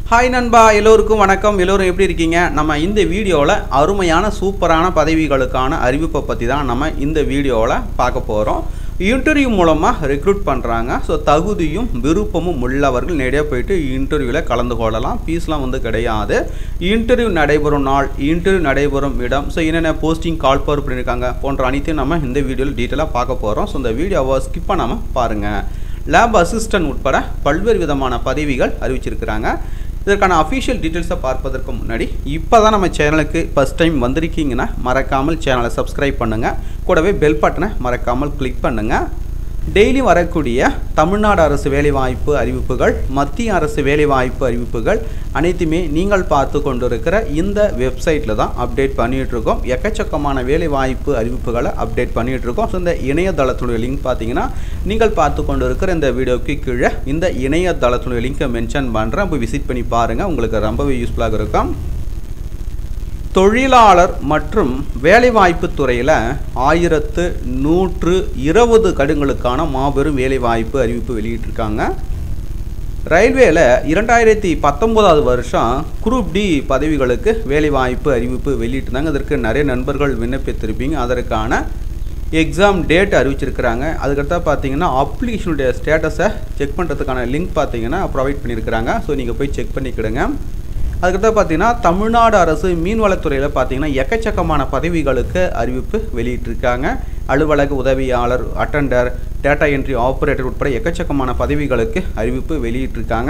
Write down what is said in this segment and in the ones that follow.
hi நண்பா எல்லோருக்கும் வணக்கம் எல்லோரும் எப்படி இருக்கீங்க நம்ம இந்த வீடியோவில் அருமையான சூப்பரான பதவிகளுக்கான அறிவிப்பை பற்றி தான் நம்ம இந்த வீடியோவில் பார்க்க போகிறோம் இன்டர்வியூ மூலமாக ரெக்ரூட் பண்ணுறாங்க ஸோ தகுதியும் விருப்பமும் உள்ளவர்கள் நேரடியாக போயிட்டு இன்டர்வியூவில் கலந்து கொள்ளலாம் ஃபீஸ்லாம் வந்து கிடையாது இன்டர்வியூ நடைபெறும் நாள் இன்டர்வியூ நடைபெறும் இடம் ஸோ என்னென்ன போஸ்டிங் கால் பவர் பண்ணியிருக்காங்க போன்ற அனைத்தையும் நம்ம இந்த வீடியோவில் டீட்டெயிலாக பார்க்க போகிறோம் ஸோ இந்த வீடியோவை ஸ்கிப் பண்ணாமல் பாருங்கள் லேப் அசிஸ்டன்ட் உட்பட பல்வேறு விதமான பதவிகள் அறிவிச்சிருக்கிறாங்க இதற்கான அஃபிஷியல் டீட்டெயில்ஸை பார்ப்பதற்கு முன்னாடி இப்போ தான் நம்ம சேனலுக்கு ஃபஸ்ட் டைம் வந்திருக்கீங்கன்னா மறக்காமல் சேனலை சப்ஸ்கிரைப் பண்ணுங்கள் கூடவே பெல் பட்டனை மறக்காமல் கிளிக் பண்ணுங்கள் டெய்லி வரக்கூடிய தமிழ்நாடு அரசு வேலைவாய்ப்பு அறிவிப்புகள் மத்திய அரசு வேலைவாய்ப்பு அறிவிப்புகள் அனைத்துமே நீங்கள் பார்த்து கொண்டிருக்கிற இந்த வெப்சைட்டில் தான் அப்டேட் பண்ணிகிட்ருக்கோம் எக்கச்சக்கமான வேலைவாய்ப்பு அறிவிப்புகளை அப்டேட் பண்ணிகிட்ருக்கோம் ஸோ இந்த இணையதளத்துடைய லிங்க் பார்த்தீங்கன்னா நீங்கள் பார்த்து கொண்டு இருக்கிற இந்த வீடியோக்கு கீழே இந்த இணையதளத்துடைய லிங்கை மென்ஷன் பண்ணுறேன் போய் விசிட் பண்ணி பாருங்கள் உங்களுக்கு ரொம்பவே யூஸ்ஃபுல்லாக இருக்கும் தொழிலாளர் மற்றும் வேலைவாய்ப்பு துறையில் ஆயிரத்து நூற்று இருபது கடுங்களுக்கான மாபெரும் வேலைவாய்ப்பு அறிவிப்பு வெளியிட்டிருக்காங்க ரயில்வேல இரண்டாயிரத்தி பத்தொம்போதாவது வருஷம் குரூப் டி பதவிகளுக்கு வேலைவாய்ப்பு அறிவிப்பு வெளியிட்டிருந்தாங்க அதற்கு நிறைய நண்பர்கள் விண்ணப்பித்திருப்பீங்க அதற்கான எக்ஸாம் டேட் அறிவிச்சிருக்கிறாங்க அதுக்கடுத்தா பார்த்தீங்கன்னா அப்ளிகேஷனுடைய ஸ்டேட்டஸை செக் பண்ணுறதுக்கான லிங்க் பார்த்தீங்கன்னா ப்ரொவைட் பண்ணியிருக்கிறாங்க ஸோ நீங்கள் போய் செக் பண்ணிக்கிடுங்க அதுக்கடுத்து பார்த்தீங்கன்னா தமிழ்நாடு அரசு மீன்வளத்துறையில் பார்த்தீங்கன்னா எக்கச்சக்கமான பதவிகளுக்கு அறிவிப்பு வெளியிட்டிருக்காங்க அலுவலக உதவியாளர் அட்டண்டர் டேட்டா என்ட்ரி ஆப்ரேட்டர் உட்பட எக்கச்சக்கமான பதவிகளுக்கு அறிவிப்பு வெளியிட்டிருக்காங்க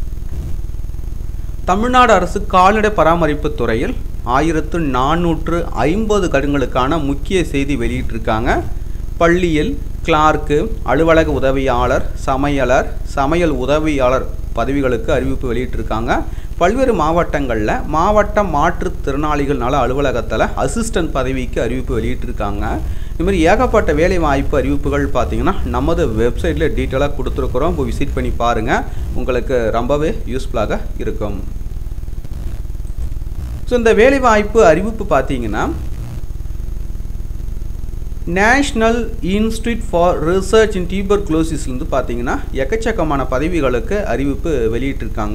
தமிழ்நாடு அரசு கால்நடை பராமரிப்பு துறையில் ஆயிரத்து நானூற்று ஐம்பது கடுங்களுக்கான முக்கிய செய்தி வெளியிட்டிருக்காங்க பள்ளியில் கிளார்க்கு அலுவலக உதவியாளர் சமையலர் சமையல் உதவியாளர் பதவிகளுக்கு அறிவிப்பு வெளியிட்டிருக்காங்க பல்வேறு மாவட்டங்களில் மாவட்ட மாற்றுத்திறனாளிகள் நல அலுவலகத்தில் அசிஸ்டன்ட் பதவிக்கு அறிவிப்பு வெளியிட்டிருக்காங்க இதுமாதிரி ஏகப்பட்ட வேலை வாய்ப்பு அறிவிப்புகள் பார்த்தீங்கன்னா நமது வெப்சைட்டில் டீட்டெயிலாக கொடுத்துருக்குறோம் இப்போ விசிட் பண்ணி பாருங்கள் உங்களுக்கு ரொம்பவே யூஸ்ஃபுல்லாக இருக்கும் ஸோ இந்த வேலைவாய்ப்பு அறிவிப்பு பார்த்தீங்கன்னா national institute for research in டியூபர் குளோசிஸ்லேருந்து பார்த்தீங்கன்னா எக்கச்சக்கமான பதவிகளுக்கு அறிவிப்பு வெளியிட்டிருக்காங்க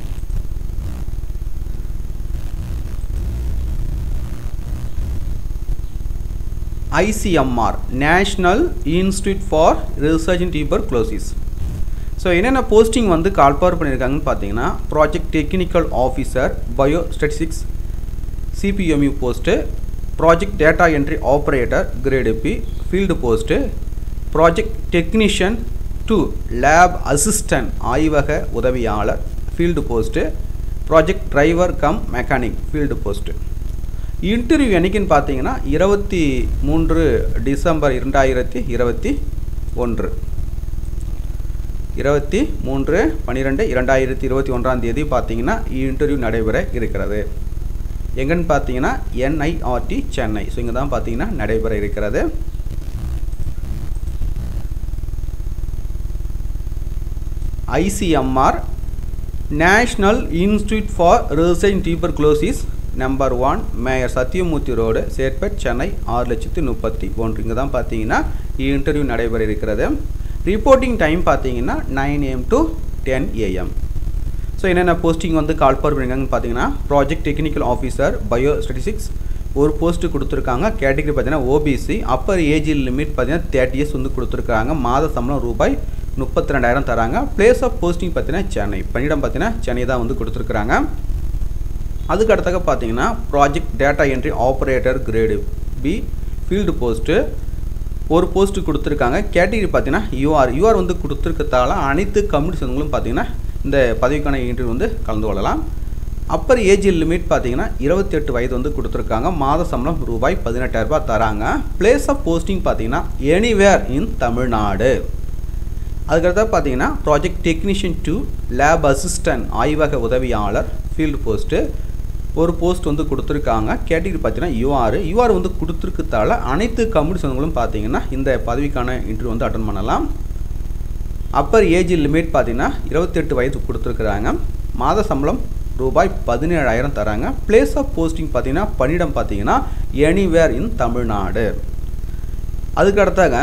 ICMR national institute for research in tuberculosis so என்னென்ன போஸ்டிங் வந்து கால்பார் பண்ணியிருக்காங்கன்னு பார்த்தீங்கன்னா project technical officer biostatistics CPMU post project data entry operator grade B field post project technician two lab assistant ஆய்வக உதவியாளர் field post project driver cum mechanic field post interview என்னைக்குன்னு பார்த்தீங்கன்னா இருபத்தி மூன்று December இரண்டாயிரத்தி இருபத்தி ஒன்று இருபத்தி மூன்று பன்னிரெண்டு இரண்டாயிரத்தி இருபத்தி ஒன்றாம் தேதி பார்த்தீங்கன்னா இன்டர்வியூ நடைபெற இருக்கிறது எங்கன்னு பார்த்தீங்கன்னா என்ஐஆர்டி சென்னை ஸோ இங்கே தான் பார்த்தீங்கன்னா நடைபெற இருக்கிறது ICMR national institute for research tuberculosis number one mayor Sathyamurthy road Chetpet Chennai ஆறு லட்சத்து முப்பத்தி ஒன்று இங்கே தான் பார்த்தீங்கன்னா இன்டர்வியூ நடைபெற இருக்கிறது ரிப்போர்ட்டிங் டைம் பார்த்தீங்கன்னா nine AM to ten AM so என்னென்ன போஸ்டிங் வந்து கால் பவர் பண்ணியிருக்காங்கன்னு பார்த்தீங்கன்னா project technical officer biostatistics ஒரு போஸ்ட்டு கொடுத்துருக்காங்க கேட்டகரி பார்த்தீங்கன்னா ஓபிசி அப்பர் ஏஜ் லிமிட் பார்த்தீங்கன்னா தேர்ட்டி இயர்ஸ் வந்து கொடுத்துருக்காங்க மாத சம்பளம் ரூபாய் முப்பத்தி ரெண்டாயிரம் தராங்க பிளேஸ் ஆஃப் போஸ்டிங் பார்த்தீங்கன்னா சென்னை பணியிடம் பார்த்தீங்கன்னா சென்னை தான் வந்து கொடுத்துருக்குறாங்க அதுக்கு அடுத்தாக பார்த்தீங்கன்னா project data entry operator grade B field post ஒரு போஸ்ட்டு கொடுத்துருக்காங்க கேட்டகரி பார்த்தீங்கன்னா யூஆர் யூஆர் வந்து கொடுத்துருக்கதால அனைத்து கம்யூனிட்டிஸ்களும் பார்த்தீங்கன்னா இந்த பதவிக்கான இன்டர்வியூ வந்து கலந்து கொள்ளலாம் அப்பர் ஏஜ் லிமிட் பார்த்தீங்கன்னா இருபத்தெட்டு வயது வந்து கொடுத்துருக்காங்க மாத சம்பளம் ரூபாய் பதினெட்டாயிரரூபா தராங்க பிளேஸ் ஆஃப் போஸ்டிங் பார்த்தீங்கன்னா எனிவேர் இன் தமிழ்நாடு அதுக்கடுத்தா பார்த்தீங்கன்னா project technician two lab assistant ஆய்வக உதவியாளர் ஃபீல்டு போஸ்ட்டு ஒரு போஸ்ட் வந்து கொடுத்துருக்காங்க கேட்டகரி பார்த்தீங்கன்னா யூஆர் யூஆர் வந்து கொடுத்துருக்கதால அனைத்து கம்யூனிசன்களும் பார்த்தீங்கன்னா இந்த பதவிக்கான இன்டர்வியூ வந்து அட்டன் பண்ணலாம் அப்பர் ஏஜ் லிமிட் பார்த்தீங்கன்னா இருபத்தெட்டு வயது கொடுத்துருக்குறாங்க மாத சம்பளம் ரூபாய் பதினேழாயிரம் தராங்க பிளேஸ் ஆஃப் போஸ்டிங் பார்த்தீங்கன்னா பணியிடம் பார்த்தீங்கன்னா எனிவேர் இன் தமிழ்நாடு அதுக்கு அடுத்தாக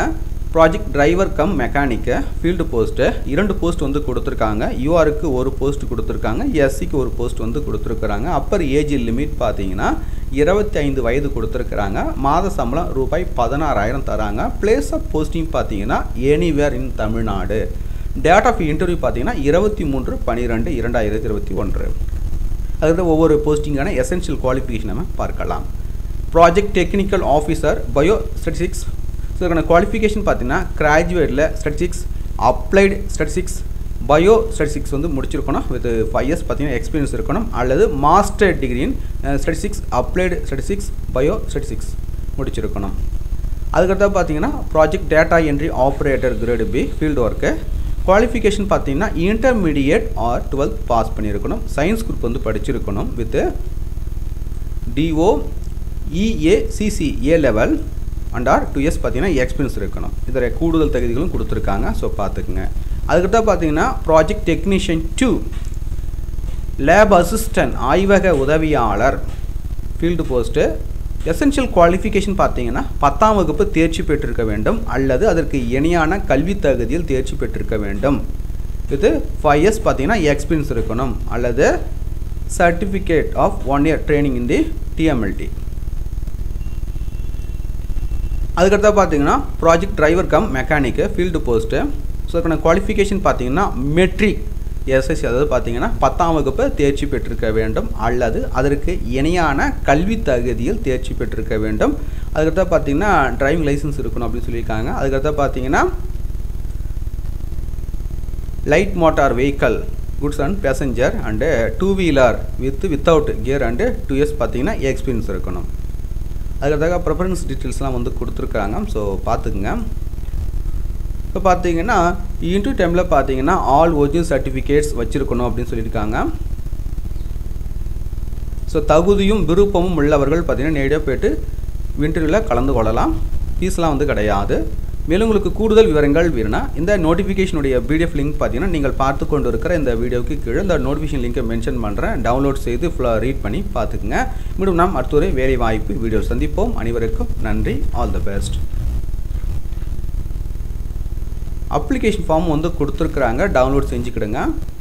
project driver cum mechanic field post இரண்டு போஸ்ட் வந்து கொடுத்துருக்காங்க யூஆருக்கு ஒரு போஸ்ட் கொடுத்துருக்காங்க எஸ்சிக்கு ஒரு போஸ்ட் வந்து கொடுத்துருக்குறாங்க அப்பர் ஏஜ் லிமிட் பார்த்தீங்கன்னா இருபத்தி ஐந்து வயது கொடுத்துருக்குறாங்க மாத சம்பளம் ரூபாய் பதினாறாயிரம் தராங்க பிளேஸ் ஆஃப் போஸ்டிங் பார்த்தீங்கன்னா anywhere in Tamil Nadu date of interview பார்த்தீங்கன்னா இருபத்தி மூன்று பன்னிரெண்டு இரண்டாயிரத்தி இருபத்தி ஒன்று அதுக்கு ஒவ்வொரு போஸ்டிங்கான எசென்ஷியல் குவாலிஃபிகேஷன் நம்ம பார்க்கலாம் project technical officer biostatistics so இதுக்கான குவாலிஃபிகேஷன் பார்த்தீங்கன்னா கிராஜுவேட்டில் statistics applied statistics biostatistics வந்து முடிச்சிருக்கணும் வித் ஃபைவ் இயர்ஸ் பார்த்தீங்கன்னா எக்ஸ்பீரியன்ஸ் இருக்கணும் அல்லது master degree in statistics applied statistics biostatistics முடிச்சிருக்கணும் அதுக்கடுத்து பார்த்தீங்கன்னா project data entry operator grade B field work qualification பார்த்தீங்கன்னா இன்டர்மீடியட் ஆர் டுவெல்த் பாஸ் பண்ணியிருக்கணும் சயின்ஸ் குரூப் வந்து படிச்சிருக்கணும் with DO EACC A level and or two years பார்த்தீங்கன்னா experience இருக்கணும் இதில் கூடுதல் தகுதிகளும் கொடுத்துருக்காங்க ஸோ பார்த்துக்குங்க அதுக்கிட்ட பார்த்தீங்கன்னா project technician two lab assistant ஆய்வக உதவியாளர் ஃபீல்டு போஸ்ட்டு எசென்ஷியல் குவாலிஃபிகேஷன் பார்த்தீங்கன்னா பத்தாம் வகுப்பு தேர்ச்சி பெற்றிருக்க வேண்டும் அல்லது அதற்கு இணையான கல்வி தகுதியில் தேர்ச்சி பெற்றிருக்க வேண்டும் இது ஃபைவ் இயர்ஸ் பார்த்தீங்கன்னா எக்ஸ்பீரியன்ஸ் இருக்கணும் அல்லது certificate of one year training in the DMLT அதுக்கடுத்தா பார்த்தீங்கன்னா project driver cum mechanic field post so அதுக்கான குவாலிஃபிகேஷன் பார்த்தீங்கன்னா மெட்ரிக் எஸ்எஸ்சி அதாவது பார்த்தீங்கன்னா பத்தாம் வகுப்பு தேர்ச்சி பெற்றிருக்க வேண்டும் அல்லது அதற்கு இணையான கல்வி தகுதியில் தேர்ச்சி பெற்றிருக்க வேண்டும் அதுக்கடுத்தா பார்த்தீங்கன்னா டிரைவிங் லைசன்ஸ் இருக்கணும் அப்படின்னு சொல்லியிருக்காங்க அதுக்கடுத்தா பார்த்தீங்கன்னா light motor vehicle goods and passenger and two wheeler with without gear and two years பார்த்தீங்கன்னா எக்ஸ்பீரியன்ஸ் இருக்கணும் அதுக்காக ப்ரிஃபரன்ஸ் டீட்டெயில்ஸ்லாம் வந்து கொடுத்துருக்காங்க ஸோ பார்த்துக்குங்க இப்போ பார்த்தீங்கன்னா இன்டர்வியூ டைமில் பார்த்தீங்கன்னா ஆல் ஒரிஜினல் சர்டிஃபிகேட்ஸ் வச்சுருக்கணும் அப்படின்னு சொல்லியிருக்காங்க ஸோ தகுதியும் விருப்பமும் உள்ளவர்கள் பார்த்தீங்கன்னா நேரடியாக போய்ட்டு இன்டர்வியூவில் கலந்து கொள்ளலாம் ஃபீஸ்லாம் வந்து கிடையாது மேலும் உங்களுக்கு கூடுதல் விவரங்கள் வேணும்னா இந்த நோட்டிஃபிகேஷனுடைய பிடிஎஃப் லிங்க் பார்த்தீங்கன்னா நீங்கள் பார்த்து கொண்டு இருக்கிற இந்த வீடியோவுக்கு கீழே இந்த நோட்டிஃபிகேஷன் லிங்கை மென்ஷன் பண்ணுறேன் டவுன்லோட் செய்து ஃபுல்லாக ரீட் பண்ணி பார்த்துக்குங்க மீண்டும் நாம் அடுத்த ஒரு வேலை வாய்ப்பு வீடியோ சந்திப்போம் அனைவருக்கும் நன்றி all the best application form வந்து கொடுத்துருக்குறாங்க டவுன்லோட் செஞ்சுக்கிடுங்க